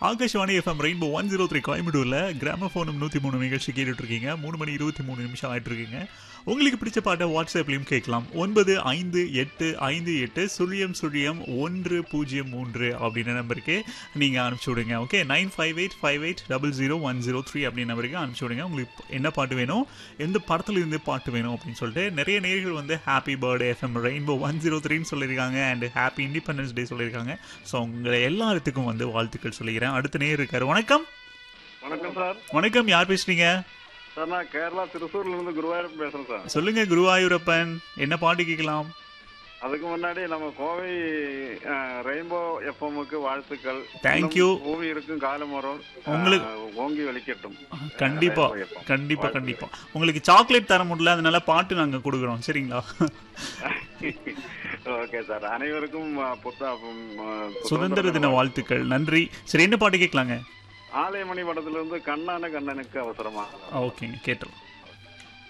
Akashvani FM Rainbow one zero three கோயம்புத்தூர்ல கிராமபோனும் நூற்றி மூணு நிகழ்ச்சி கேட்டுட்டு இருக்கீங்க மூணு மணி இருபத்தி மூணு நிமிஷம் ஆயிட்டு இருக்கீங்க உங்களுக்கு பிடிச்ச பாட்டை வாட்ஸ்அப்லையும் கேட்கலாம் ஒன்பது ஐந்து எட்டு ஐந்து எட்டு சுழியம் சுழியம் ஒன்று பூஜ்ஜியம் மூன்று அப்படின்ற நம்பருக்கு நீங்கள் அனுப்பிச்சி விடுங்க okay nine five eight five eight double zero one zero three அப்படின்னு நம்பருக்கு அனுப்பிச்சி விடுங்க உங்களுக்கு என்ன பாட்டு வேணும் எந்த படத்துல இருந்து பாட்டு வேணும் அப்படின்னு சொல்லிட்டு நிறைய நேர்கள் வந்து happy birthday FM Rainbow one zero த்ரீன்னு சொல்லியிருக்காங்க அண்ட் ஹாப்பி இண்டிபெண்டன்ஸ் டே சொல்லியிருக்காங்க ஸோ உங்களை எல்லாத்துக்கும் வந்து வாழ்த்துக்கள் சொல்லிக்கிறேன் அடுத்த நேர் இருக்காரு வணக்கம் வணக்கம் சார் வணக்கம் யார் பேசுறீங்க சார் நான் கேரளா திருசூர்ல இருந்து குருவாயூர் பேசுறேன் சார் சொல்லுங்க குருவாயூரப்பன் என்ன பாட்டு கேட்கலாம் அதுக்கு முன்னாடி நம்ம கோவை ரெயின்போ எஃப்எம்முக்கு வாழ்த்துக்கள் Thank you. இன்னும் பூமி இருக்கும் காலமரம் உங்களுக்கு- அஹ், ஓங்கி வெளிக்கட்டும் கண்டிப்பா Rainbow FM. கண்டிப்பா கண்டிப்பா உங்களுக்கு சாக்லேட் தர முடியல அதனால பாட்டு நாங்க கொடுக்குறோம் சரிங்களா ஓகே சார் அனைவருக்கும் அஹ், புத்த உம், அஹ், சுதந்திர தின வாழ்த்துக்கள் நன்றி சரி என்ன பாட்டு கேட்கலாங்க ஆலயமணி படத்துல இருந்து கண்ணான கண்ணனுக்கு அவசரமா ஓகேங்க கேட்டலாம்